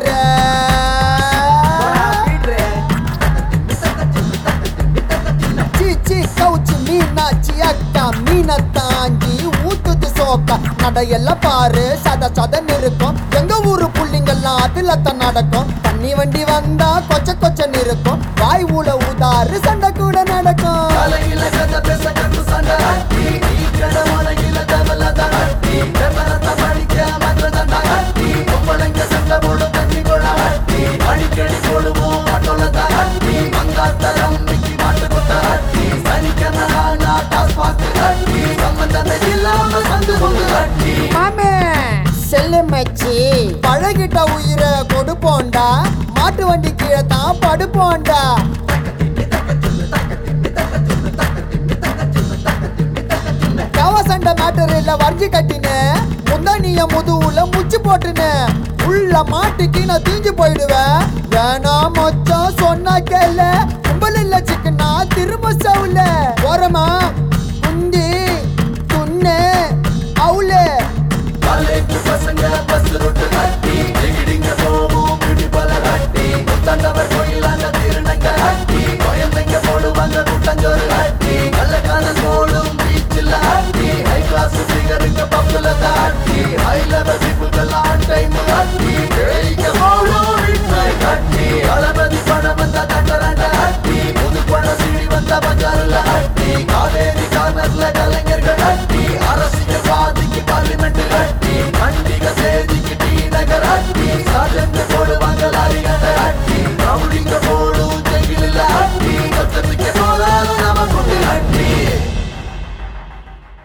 பாரு சீச்சி கவுச்சு மீனாச்சி அக்கா மீனை தாங்கி ஊத்துது சோக்கா நடையெல்லாம் பாரு சத சதன்னு இருக்கும் எங்க ஊரு புள்ளிங்கெல்லாம் அதுல தான் நடக்கும் தண்ணி வண்டி வந்தா கொச்ச கொச்சன்னு இருக்கும் வாய் ஊல ஊதாரு சண்டை கூட நடக்கும் தலையில கதை பேச கட்டு சண்டை அட்டி கடமலையில தவல அட்டி பெப்பரத்தை படிக்க மதுரதண்டா அட்டி பொம்பளைங்க சண்டை போடும் தண்ணி கொள்ள அட்டி அடிக்கடி போடுவோம் மட்டோல அட்டி மங்காத்தரம் மிக்கி மாட்டு கொட்ட அட்டி சனிக்கனா டாஸ் பார்த்து அட்டி சம்பந்தமே இல்லாம சந்து கொண்டு அட்டி மாமே செல்லு மச்சி பழகிட்ட உயிரை கொடுப்போண்டா மாட்டு வண்டி கீழே தான் படுப்போண்டா கவ சண்டை மேட்டரில் வரைஞ்சி கட்டினு முந்தானிய முதுகுல முச்சு போட்டுனு உள்ள மாட்டுக்கு நான் தீஞ்சு போயிடுவேன் வேணாம் மச்சான் சொன்னா கேள